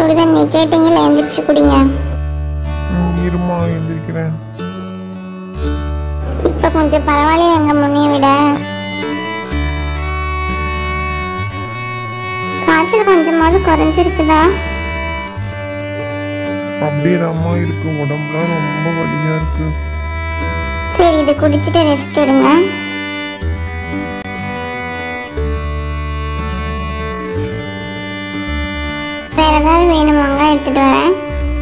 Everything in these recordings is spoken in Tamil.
சுடுதண்ணி கேட்டீங்கல்ல எந்திரிச்சு குடிங்க ம், இருமா எந்திரிக்கிறேன் இப்ப கொஞ்சம் பரவாயில்லையா எங்க முன்னைய விட காய்ச்சல் கொஞ்சமாவது குறைஞ்சிருக்குதா அப்படியே அம்மா இருக்கு உடம்புலாம் ரொம்ப வலியா இருக்கு சரி இது குடிச்சிட்டு ரெஸ்ட் எடுங்க வேற ஏதாவது வேணுமாங்க எடுத்துட்டு வரேன்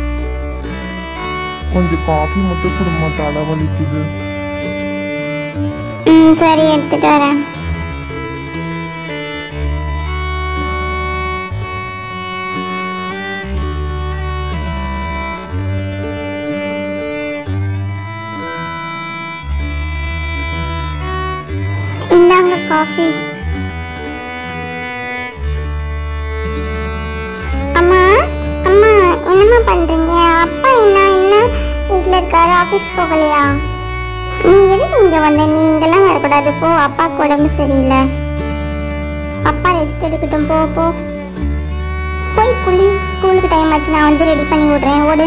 கொஞ்சம் காஃபி மட்டும் குடுமா தலை வலிக்குது ம் சரி எடுத்துட்டு வரேன் இந்தாங்க காஃபி அம்மா அம்மா என்னம்மா பண்றீங்க அப்பா என்ன என்ன வீட்ல இருக்காரு ஆபீஸ் போகலையா நீ எதுக்கு இங்க வந்த நீ இங்கெல்லாம் வரக்கூடாது போ அப்பாவுக்கு உடம்பு சரியில்லை அப்பா ரெஸ்ட் எடுக்கட்டும் போ போ போய் குளி ஸ்கூலுக்கு டைம் ஆச்சு நான் வந்து ரெடி பண்ணி விடுறேன் ஓடு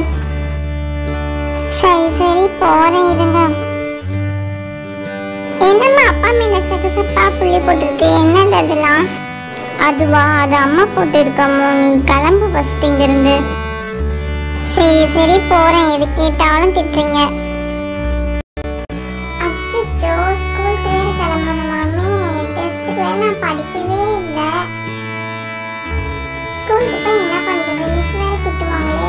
சரி சரி போறேன் இருங்க என்னம்மா அப்பா மேல சகசப்பா புள்ளி போட்டிருக்கு என்னது அதெல்லாம் அதுவா அது அம்மா போட்டு இருக்கமோ நீ கிளம்பு ஃபர்ஸ்ட் இங்க இருந்து சரி சரி போறேன் எது கேட்டாலும் திட்டுறீங்க அச்சச்சோ ஸ்கூலுக்கு வேற கிளம்பணுமாமே டெஸ்ட்டுக்கு வேற நான் படிக்கவே இல்லை ஸ்கூலுக்கு போய் என்ன பண்றது மிஸ் வேற திட்டுவாங்களே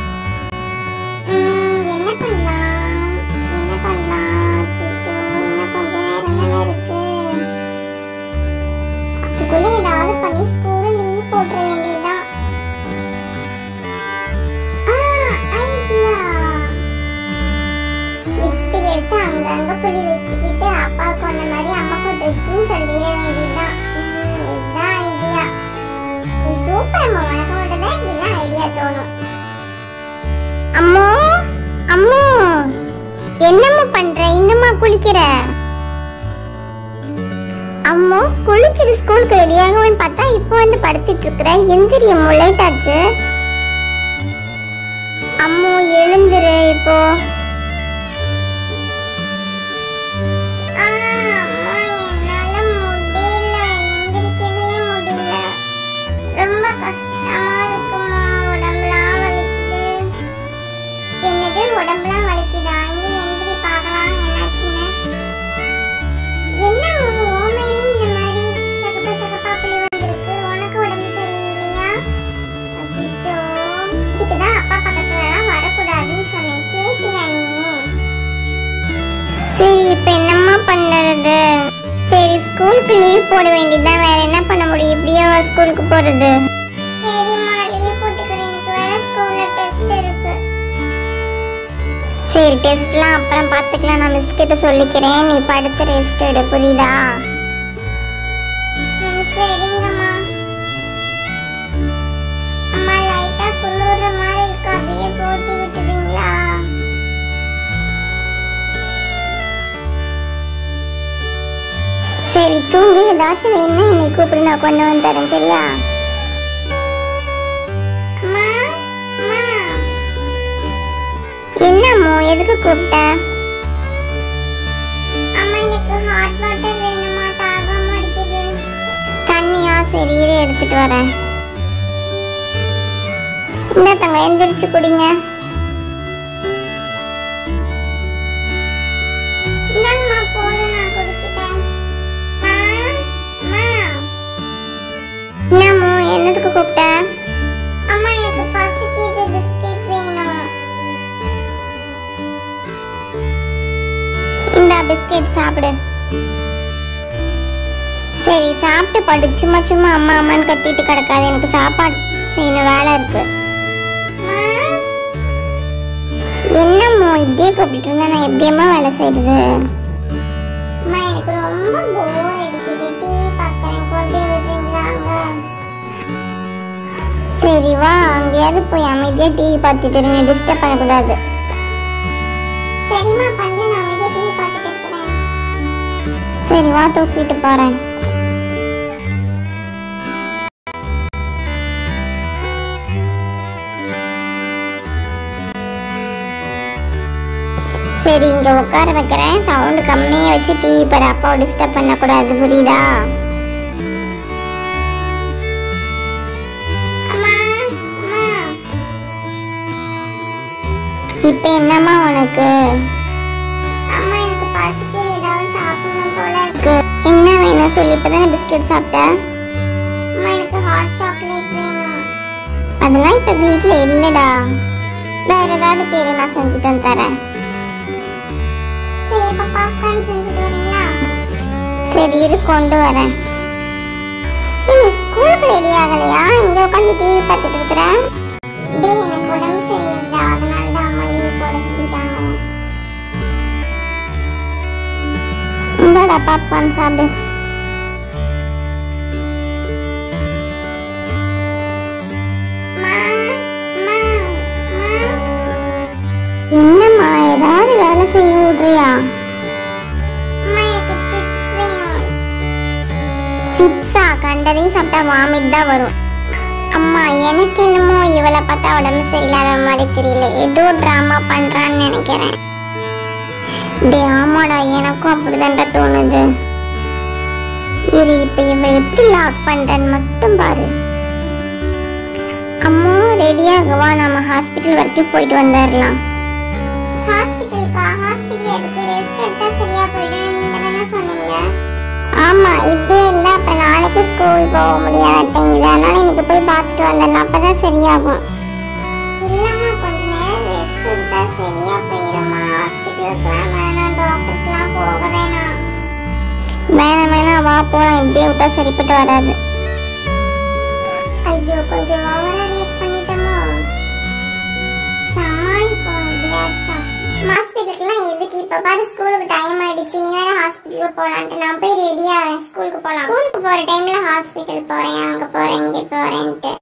ம், என்ன பண்ணலாம் என்ன பண்ணலாம் அச்சச்சோ இன்னும் கொஞ்ச நேரம் தானே இருக்கு அதுக்குள்ள ஏதாவது பண்ணி ஸ்கூல்ல லீவ் போட்டுற வேண்டியதுதான் ஆ ஐடியா லிப்ஸ்டிக் எடுத்து அங்கங்க புள்ளி வச்சுக்கிட்டு அப்பா கொண்ட மாதிரி அம்மா போட்டு வச்சுன்னு சொல்லிட வேண்டியதுதான் ம், இதுதான் ஐடியா நீ சூப்பர் அம்மா உனக்கு மட்டும் தான் இப்படிலாம் ஐடியா தோணும் அம்மோ அம்மோ என்னம்மா பண்ற இன்னுமா குளிக்கிற அம்மோ குளிச்சுட்டு ஸ்கூலுக்கு ரெடியாகுவேன்னு பார்த்தா இப்போ வந்து படுத்துட்டு இருக்கிற எந்திரி அம்மோ லேட் ஆச்சு அம்மோ எழுந்துரு இப்போ ஆ, அம்மா, என்னால முடியல. எந்திரிக்கவே முடியல. ரொம்ப கஷ்டமா இருக்குமா உடம்புலாம் வலிக்குது என்னது உடம்புலாம் வலிக்குதா இங்க எந்திரி பார்க்கலாம் என்னாச்சுன்னு என்ன உன் ஓமையில இந்த மாதிரி சகப்பா சகப்பா புள்ளி வந்திருக்கு உனக்கு உடம்பு சரியில்லையா அச்சோ இதுக்குதான் அப்பா பக்கத்துல எல்லாம் வரக்கூடாதுன்னு சொன்னேன் கேட்டியா நீ சரி இப்ப என்னம்மா பண்ணுறது சரி ஸ்கூலுக்கு லீவ் போட வேண்டியதுதான் வேற என்ன பண்ண முடியும் இப்படியே ஸ்கூலுக்கு போறது சரிம்மா லீவ் போட்டுக்கிறேன் இன்னைக்கு வேற ஸ்கூல்ல டெஸ்ட் இருக்கு சரி டெஸ்ட்லாம் அப்புறம் பார்த்துக்கலாம் நான் மிஸ் கிட்ட சொல்லிக்கிறேன் நீ படுத்து ரெஸ்ட் எடு புரியுதா சரிங்கம்மா அம்மா லைட்டா குளிர்ற மாதிரி இருக்கு அப்படியே போத்தி விட்டுறீங்களா சரி தூங்கு ஏதாச்சும் வேணும்னா என்னை கூப்பிடு நான் கொண்டு வந்து தரேன் சரியா அம்மா, அம்மா. என்னம்மோ எதுக்கு கூப்பிட்ட அம்மா எனக்கு ஹாட் வாட்டர் வேணுமா தாகம் அடிக்குது தண்ணியா சரி இரு எடுத்துட்டு வரேன் இந்த தங்க எந்திரிச்சு குடிங்க இந்தாங்கம்மா போதும் நான் குடிச்சிட்டேன் என்னமோ என்னதுக்கு கூப்பிட்ட அம்மா எனக்கு பசிக்குது பிஸ்கெட் வேணும் இந்த பிஸ்கெட் சாப்பிடு சரி சாப்பிட்டு படு சும்மா சும்மா அம்மா அம்மான்னு கத்திட்டு கிடக்காது எனக்கு சாப்பாடு செய்யணும் வேலை இருக்கு என்னம்மோ இப்படியே கூப்பிட்டு இருந்தா நான் எப்படியம்மா வேலை செய்யறது அம்மா எனக்கு ரொம்ப போர் அடிக்குது டிவி பார்க்கறேன் கொண்டு விடுறீங்களாங்க சரி வா அங்கேயாவது போய் அமைதியா டிவி பார்த்துட்டு இருங்க டிஸ்டர்ப் பண்ணக்கூடாது சரிம்மா பண்ணு நான் அமைதியா டிவி பார்த்துட்டு இருக்கிறேன் சரி வா தூக்கிட்டு போறேன் சரி இங்க உட்கார வைக்கிறேன் சவுண்ட் கம்மியா வச்சு டிவி பாரு அப்பாவை டிஸ்டர்ப் பண்ணக்கூடாது புரியுதா இப்ப என்னம்மா உனக்கு அம்மா எனக்கு பசிக்குது ஏதாவது சாப்பிடணும் போல இருக்கு என்ன வேணும் சொல்லி இப்பதானே பிஸ்கட் சாப்பிட்ட அம்மா எனக்கு ஹாட் சாக்லேட் வேணும் அதெல்லாம் இப்ப வீட்ல இல்லடா வேற ஏதாவது கேளு நான் செஞ்சுட்டு வந்து தரேன் சரி இப்ப பாப்கார்ன் செஞ்சுட்டு வரீங்களா சரி இரு கொண்டு வரேன் நீ ஸ்கூலுக்கு ரெடி ஆகலையா இங்க உட்காந்து டிவி பார்த்துட்டு இருக்கிற டேய் எனக்கு உடம்பு சரியில்லை அதனால தான் அம்மா லீவ் போட சொல்லிட்டாங்க இந்தாடா பாப்கார்ன் சாப்பிடு என்னம்மா ஏதாவது வேலை செய்ய விடுறியா சிப்ஸா கண்டதையும் சாப்பிட்டா வாமிட் தான் வரும் அம்மா எனக்கு என்னமோ இவளை பார்த்தா உடம்பு சரியில்லாத மாதிரி தெரியல ஏதோ டிராமா பண்றான்னு நினைக்கிறேன் டே ஆமாடா எனக்கும் அப்படிதான்டா தோணுது இரு இப்ப இவ எப்படி லாக் பண்றேன்னு மட்டும் பாரு அம்மா ரெடியாகவா நம்ம ஹாஸ்பிட்டல் வரைக்கும் போயிட்டு வந்துடலாம் ஹாஸ்பிட்டலுக்கா ஹாஸ்பிட்டல் எதுக்கு ரெஸ்ட் எடுத்தா சரியா போயிடும் நீங்க தானே சொன்னீங்க ஆமா இப்படியே இருந்தா அப்ப நாளைக்கு ஸ்கூல் போக முடியாதுங்க அதனால இன்னைக்கு போய் பார்த்துட்டு வந்துடலாம் அப்பதான் சரியாகும் இல்லம்மா கொஞ்ச நேரம் ரெஸ்ட் எடுத்தா சரியா போயிடுமா ஹாஸ்பிட்டலுக்குலாம் வேணாம் டாக்டருக்குலாம் போக வேணாம் வேணாம் வேணாம் வா போலாம் இப்படியே விட்டா சரிப்பட்டு வராது ஐயோ கொஞ்சம் ஓவரா ரியாக்ட் பண்ணிட்டோமோ சமாளிப்போம் எப்படியாச்சும் ஹாஸ்பிட்டலுக்குலாம் எதுக்கு இப்ப பாரு ஸ்கூலுக்கு டைம் ஆயிடுச்சு நீ வேற ஹாஸ்பிட்டலுக்கு போலான்ட்டு நான் போய் ரெடி ஆகிறேன் ஸ்கூலுக்கு போலாம் ஸ்கூலுக்கு போற டைம்ல ஹாஸ்பிட்டல் போறேன் அங்க போறேன் இங்க போறேன்ட்டு